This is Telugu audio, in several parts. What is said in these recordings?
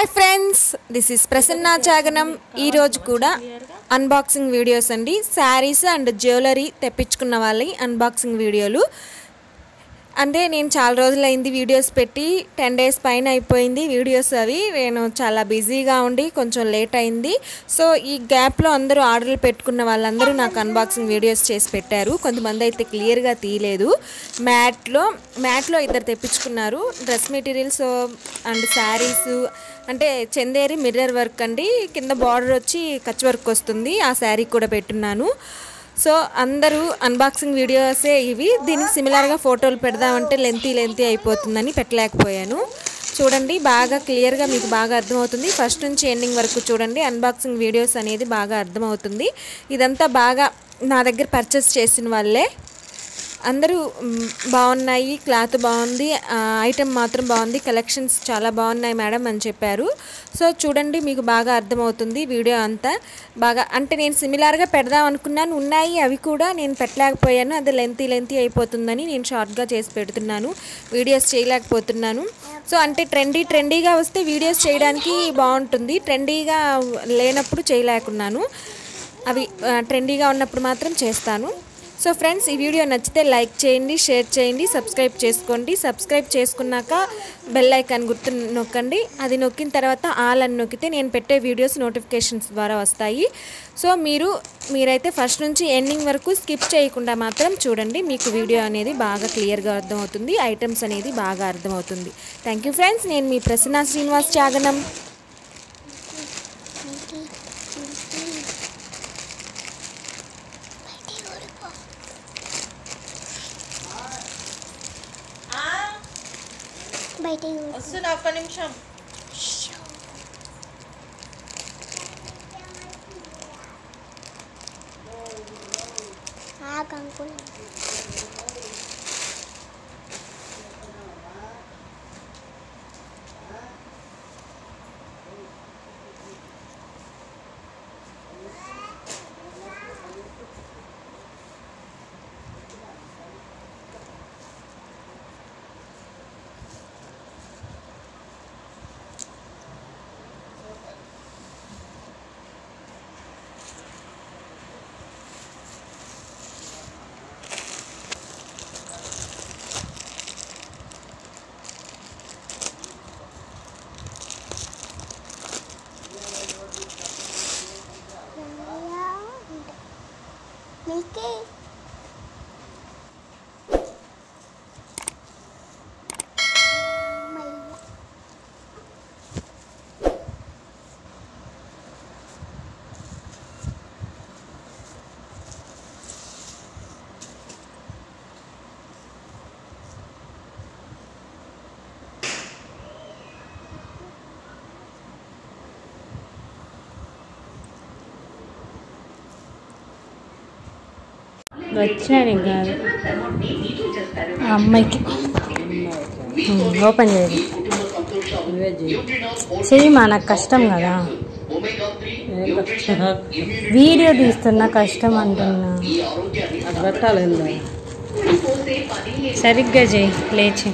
Hi friends this is Prasanna Chaganam ఈరోజు కూడా అన్బాక్సింగ్ వీడియోస్ అండి శారీస్ అండ్ జ్యువెలరీ తెప్పించుకున్న వాళ్ళవి అన్బాక్సింగ్ వీడియోలు అంటే నేను చాలా రోజులైంది వీడియోస్ పెట్టి టెన్ డేస్ పైన అయిపోయింది వీడియోస్ అవి నేను చాలా బిజీగా ఉండి కొంచెం లేట్ అయింది సో ఈ గ్యాప్లో అందరూ ఆర్డర్లు పెట్టుకున్న వాళ్ళందరూ నాకు అన్బాక్సింగ్ వీడియోస్ చేసి పెట్టారు కొంతమంది అయితే క్లియర్గా తీయలేదు మ్యాట్లో మ్యాట్లో ఇద్దరు తెప్పించుకున్నారు డ్రెస్ మెటీరియల్స్ అండ్ శారీస్ అంటే చందేరి మిర్రర్ వర్క్ అండి కింద బార్డర్ వచ్చి కచ్ వర్క్ వస్తుంది ఆ శారీ కూడా పెట్టున్నాను సో అందరూ అన్బాక్సింగ్ వీడియోసే ఇవి దీనికి సిమిలర్గా ఫోటోలు పెడదామంటే లెంతీ లెంతీ అయిపోతుందని పెట్టలేకపోయాను చూడండి బాగా క్లియర్గా మీకు బాగా అర్థమవుతుంది ఫస్ట్ నుంచి ఎండింగ్ వరకు చూడండి అన్బాక్సింగ్ వీడియోస్ అనేది బాగా అర్థమవుతుంది ఇదంతా బాగా నా దగ్గర పర్చేస్ చేసిన వాళ్ళే అందరూ మ్, బాగున్నాయి క్లాత్ బాగుంది ఐటెం మాత్రం బాగుంది కలెక్షన్స్ చాలా బాగున్నాయి మేడం అని చెప్పారు సో చూడండి మీకు బాగా అర్థమవుతుంది వీడియో అంతా బాగా అంటే నేను సిమిలర్గా పెడదాం అనుకున్నాను ఉన్నాయి అవి కూడా నేను పెట్టలేకపోయాను అది లెంతీ లెంతీ అయిపోతుందని నేను షార్ట్గా చేసి పెడుతున్నాను వీడియోస్ చేయలేకపోతున్నాను సో అంటే ట్రెండీ ట్రెండీగా వస్తే వీడియోస్ చేయడానికి బాగుంటుంది ట్రెండీగా లేనప్పుడు చేయలేకున్నాను అవి ఆ, ట్రెండీగా ఉన్నప్పుడు మాత్రం చేస్తాను సో ఫ్రెండ్స్ ఈ వీడియో నచ్చితే లైక్ చేయండి షేర్ చేయండి సబ్స్క్రైబ్ చేసుకోండి సబ్స్క్రైబ్ చేసుకున్నాక బెల్ ఐకాన్ గుర్తు నొక్కండి అది నొక్కిన తర్వాత ఆల్ అని నొక్కితే నేను పెట్టే వీడియోస్ నోటిఫికేషన్స్ ద్వారా వస్తాయి సో మీరు మీరైతే ఫస్ట్ నుంచి ఎండింగ్ వరకు స్కిప్ చేయకుండా మాత్రం చూడండి మీకు వీడియో అనేది బాగా క్లియర్గా అర్థమవుతుంది ఐటమ్స్ అనేది బాగా అర్థమవుతుంది థ్యాంక్ యూ ఫ్రెండ్స్ నేను మీ ప్రసన్న శ్రీనివాస్ చాగనం బయట వస్తున్నా ఒక్క నిమిషం ఆ కంకులు మిల్కీ వచ్చినాడు ఇంకా ఆ అమ్మాయికి ఉమ్, ఓపెన్ చేయాలి చెయ్యమా నాకు కష్టం కదా వీడియో తీస్తున్నా కష్టం అంటున్నా సరిగ్గా చేయి లేచి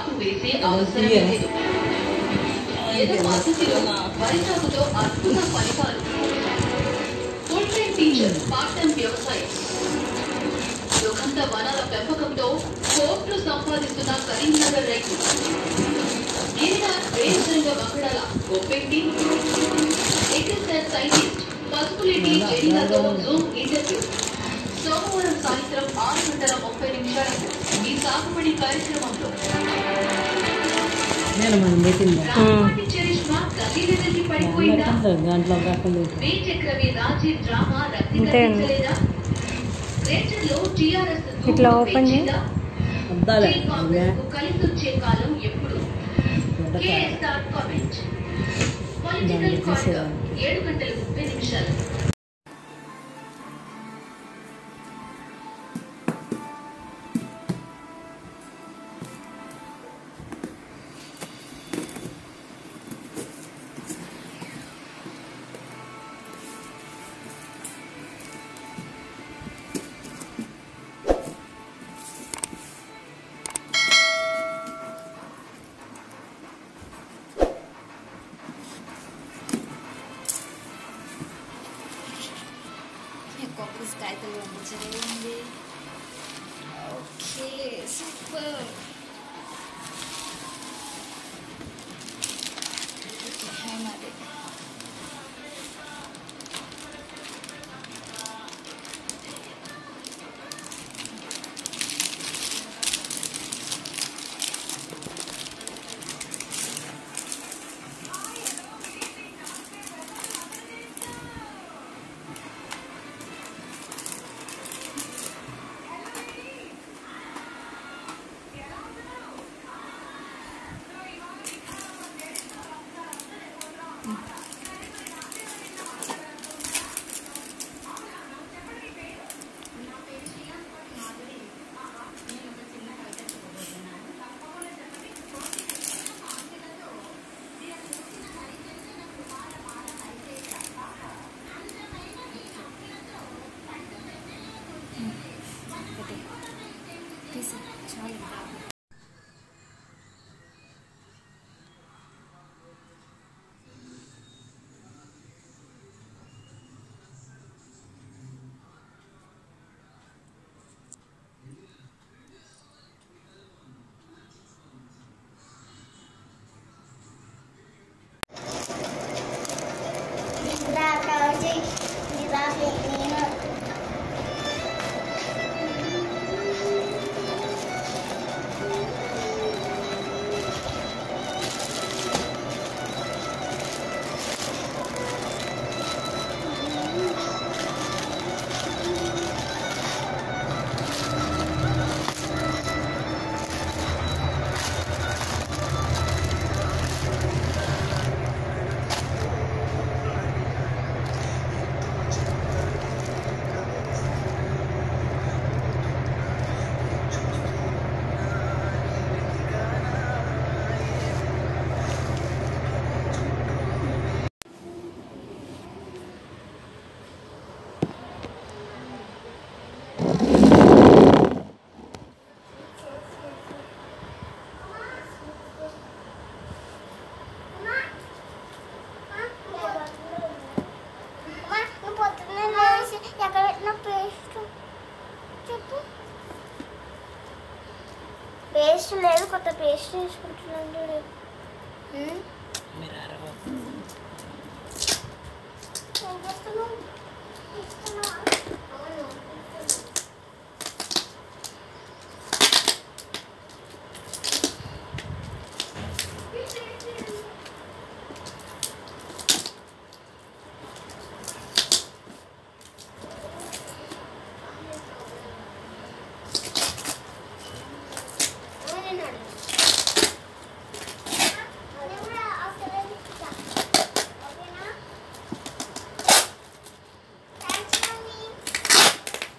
సుగంధ వనాల పెంపకంతో కోట్లు సంపాదిస్తున్న కరీంనగర్ రైతు గిరినార్ రేంజరంగ మకడాల గొప్పెట్టి అగ్రికల్చర్ సైంటిస్ట్ పసుపులేటి జెరిగాతో జూమ్ ఇంటర్వ్యూ సోమవారం సాయంత్రం ఆరు గంటల ముప్పై నిమిషాలకు ఈ సాగుబడి కార్యక్రమంలో నేను మనం పెట్టిందా రామపాటి చరిష్మా గలీలెదరికి పడిపోయిందా దాంట్లో రకాలు చక్రవి రాజీ డ్రామా అంతే అండి. రక్తికరించలేదా రేంజర్లో టీఆర్ఎస్ ఇట్లా ఓపెన్ చేయి. అద్దాలే కాంగ్రెస్ కలిసి వచ్చే కాలం ఎప్పుడు కేఎస్ఆర్ కామెంట్ పొలిటికల్ కార్డర్ ఏడు గంటల ముప్పై నిమిషాలు పేస్ట్ లేదు కొత్త పేస్ట్ తీసుకుంటున్నాను చూడు ఉమ్. ఏం చేస్తున్నావు? ఇస్తున్నావా? అవును. అవునన్నాడు. అది కూడా after that ఇస్తా. ఓకేనా? Thanks, mummy.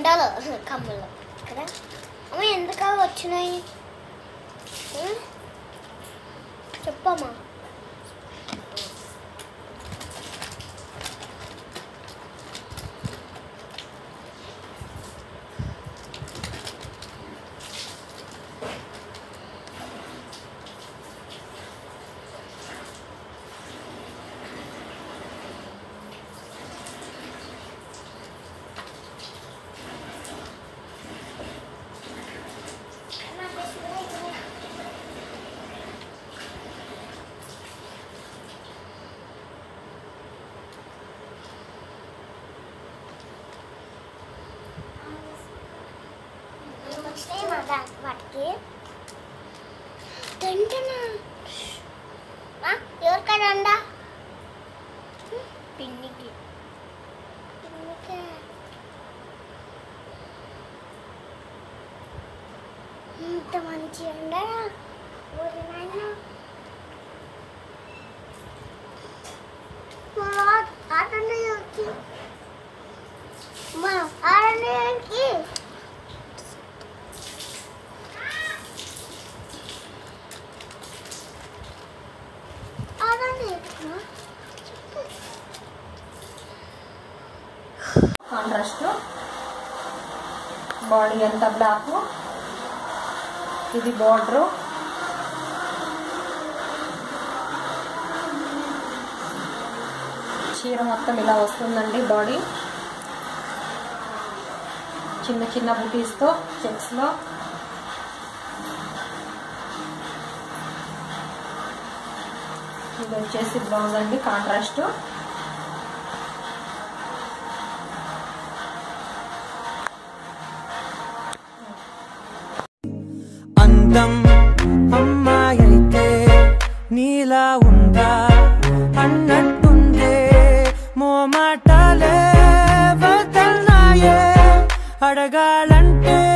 దండలు కమ్మలు కదా అమ్మ ఎందుకు వచ్చినాయి ఉం? చెప్పమ్మా వచ్చినాయి మా దా- వాటికి దండనా ఆ, ఎవరికా దండ పిన్నికి పిన్నికే ఇంత మంచి ఉండరా ఊరి నాయన ఆటండి మా ఆడండి ఆడండి కాంట్రాస్ట్ బాడీ అంతా బ్లాక్ ఇది బార్డరు చీర మొత్తం ఇలా వస్తుందండి బాడీ చిన్న చిన్న బుటీస్తో చెక్స్లో ఇది వచ్చేసి బ్లౌజ్ అండి కాంట్రాస్ట్ అందం అమ్మాయైతే నీలా ఉందా అన్నట్టుందే మోమాటాలే వదల్నాయే అడగాలంటే